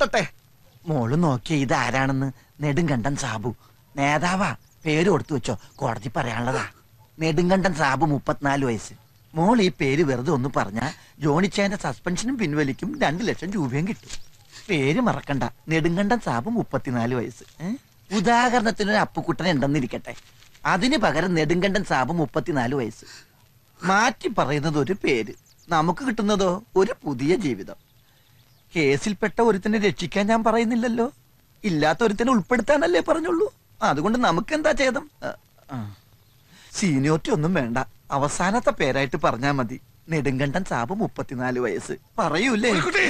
കണ്ടെത്തട്ടെ മോള് നോക്കിയ ഇതാരാണെന്ന് നെടുങ്കണ്ടൻ സാബു നേതാവാ പേര് കൊടുത്തു വെച്ചോ കോടതി പറയാനുള്ളതാ നെടുങ്കണ്ടൻ സാബു മുപ്പത്തിനാല് വയസ്സ് മോൾ ഈ പേര് വെറുതെ ഒന്ന് പറഞ്ഞാ ജോണിച്ചേന്റെ സസ്പെൻഷനും പിൻവലിക്കും രണ്ടു ലക്ഷം രൂപയും കിട്ടും പേര് മറക്കണ്ട നെടുങ്കണ്ടൻ സാബു മുപ്പത്തിനാല് വയസ്സ് ഏ? ഉദാഹരണത്തിന് ഒരു അപ്പുക്കുട്ടൻ ഉണ്ടെന്നിരിക്കട്ടെ അതിന് പകരം നെടുങ്കണ്ടൻ സാബു മുപ്പത്തിനാല് വയസ്സ് മാറ്റി പറയുന്നത് ഒരു പേര് നമുക്ക് കിട്ടുന്നതോ ഒരു പുതിയ ജീവിതം കേസിൽപ്പെട്ട ഒരുത്തിനെ രക്ഷിക്കാൻ ഞാൻ പറയുന്നില്ലല്ലോ ഇല്ലാത്ത ഒരുത്തിനെ ഉൾപ്പെടുത്താനല്ലേ പറഞ്ഞുള്ളൂ അതുകൊണ്ട് നമുക്ക് എന്താ ചെയ്തം സീനിയോറിറ്റി ഒന്നും വേണ്ട അവസാനത്തെ പേരായിട്ട് പറഞ്ഞാ മതി നെടുങ്കണ്ടൻ സാബ് മുപ്പത്തിനാല് വയസ്സ് പറയൂലേ കുട്ടി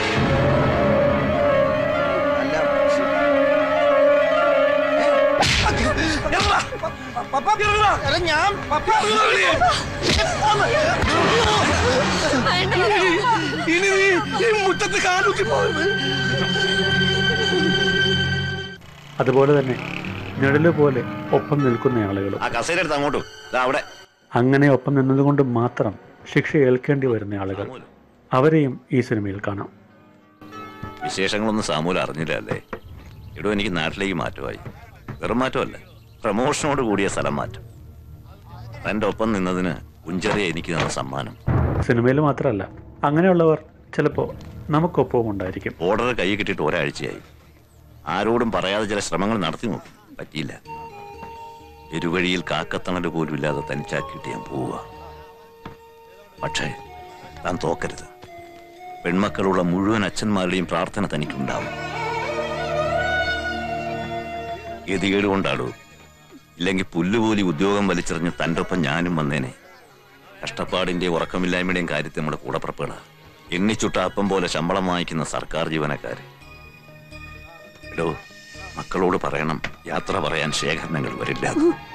അല്ല, ശ്ശി. ഏ? ഇറങ്ങടാ. പപ്പ, ഇറങ്ങടാ. എടാ, ഞാൻ പപ്പ. ഇറങ്ങടാ വെളിയെ. ഇനി നീ ഈ മുറ്റത്ത് കാലുത്തി പോകരുത് അതുപോലെ തന്നെ നിഴല് പോലെ ഒപ്പം നിൽക്കുന്ന ആളുകളും ആ കസേര എടുത്ത് അങ്ങോട്ട് ദാ അവിടെ അങ്ങനെ ഒപ്പം നിന്നതുകൊണ്ട് മാത്രം ശിക്ഷ ഏൽക്കേണ്ടി വരുന്ന ആളുകൾ അവരെയും ഈ സിനിമയിൽ കാണാം വിശേഷങ്ങളൊന്നും സാമൂല അറിഞ്ഞില്ല അല്ലേ ഇടോ എനിക്ക് നാട്ടിലേക്ക് മാറ്റമായി വെറും മാറ്റമല്ല പ്രമോഷനോട് കൂടിയ സ്ഥലം മാറ്റം തൻ്റെ ഒപ്പം നിന്നതിന് കുഞ്ചറിയ എനിക്ക് തന്ന സമ്മാനം സിനിമയിൽ മാത്രമല്ല അങ്ങനെയുള്ളവർ ചിലപ്പോൾ നമുക്കൊപ്പവും ഉണ്ടായിരിക്കും ഓർഡർ കൈ കിട്ടിയിട്ട് ഒരാഴ്ചയായി ആരോടും പറയാതെ ചില ശ്രമങ്ങൾ നടത്തി നോക്കി പറ്റിയില്ല ഇരുവഴിയിൽ കാക്കത്തണൽ പോലും ഇല്ലാതെ തനിച്ചാക്കിയിട്ട് ഞാൻ പോവുക പക്ഷേ താൻ തോക്കരുത് പെൺമക്കളുള്ള മുഴുവൻ അച്ഛന്മാരുടെയും പ്രാർത്ഥന തനിക്കുണ്ടാവും ഗതികേട് കൊണ്ടാടൂ ഇല്ലെങ്കിൽ പുല്ലുപോലി ഉദ്യോഗം വലിച്ചെറിഞ്ഞ് തൻ്റെ ഒപ്പം ഞാനും വന്നേനെ കഷ്ടപ്പാടിന്റെ ഉറക്കമില്ലായ്മയുടെയും കാര്യത്തിൽ നമ്മുടെ കൂടപ്പുറപ്പുകളാ എണ്ണിച്ചുട്ട അപ്പം പോലെ ശമ്പളം വാങ്ങിക്കുന്ന സർക്കാർ ജീവനക്കാര് എടോ മക്കളോട് പറയണം യാത്ര പറയാൻ ശേഖരണങ്ങൾ വരില്ല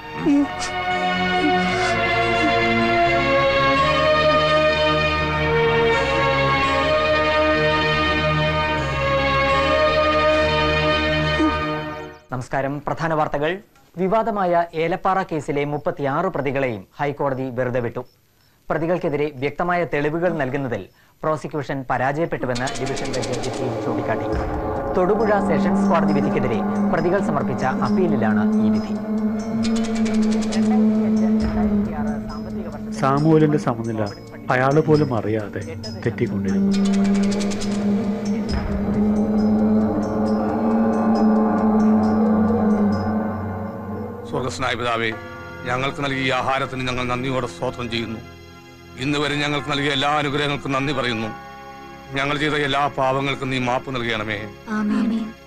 നമസ്കാരം പ്രധാന വാർത്തകൾ വിവാദമായ ഏലപ്പാറ കേസിലെ മുപ്പത്തിയാറ് പ്രതികളെയും ഹൈക്കോടതി വെറുതെ വിട്ടു പ്രതികൾക്കെതിരെ വ്യക്തമായ തെളിവുകൾ നൽകുന്നതിൽ പ്രോസിക്യൂഷൻ പരാജയപ്പെട്ടുവെന്ന് ഡിവിഷൻ ബെഞ്ച് വിധിയിൽ ചൂണ്ടിക്കാട്ടി തൊടുപുഴ സെഷൻസ് കോടതി വിധിക്കെതിരെ പ്രതികൾ സമർപ്പിച്ച അപ്പീലിലാണ് ഈ വിധി സാമുവലിന്റെ സമനില അയാൾ പോലും അറിയാതെ തെറ്റിക്കൊണ്ടിരുന്നു സ്വർഗസ്നായ പിതാവേ ഞങ്ങൾക്ക് നൽകിയ ഈ ആഹാരത്തിന് ഞങ്ങൾ നന്ദിയോടെ സ്തോത്രം ചെയ്യുന്നു ഇന്ന് വരെ ഞങ്ങൾക്ക് നൽകിയ എല്ലാ അനുഗ്രഹങ്ങൾക്കും നന്ദി പറയുന്നു ഞങ്ങൾ ചെയ്ത എല്ലാ പാപങ്ങൾക്കും നീ മാപ്പ് നൽകണമേ ആമേൻ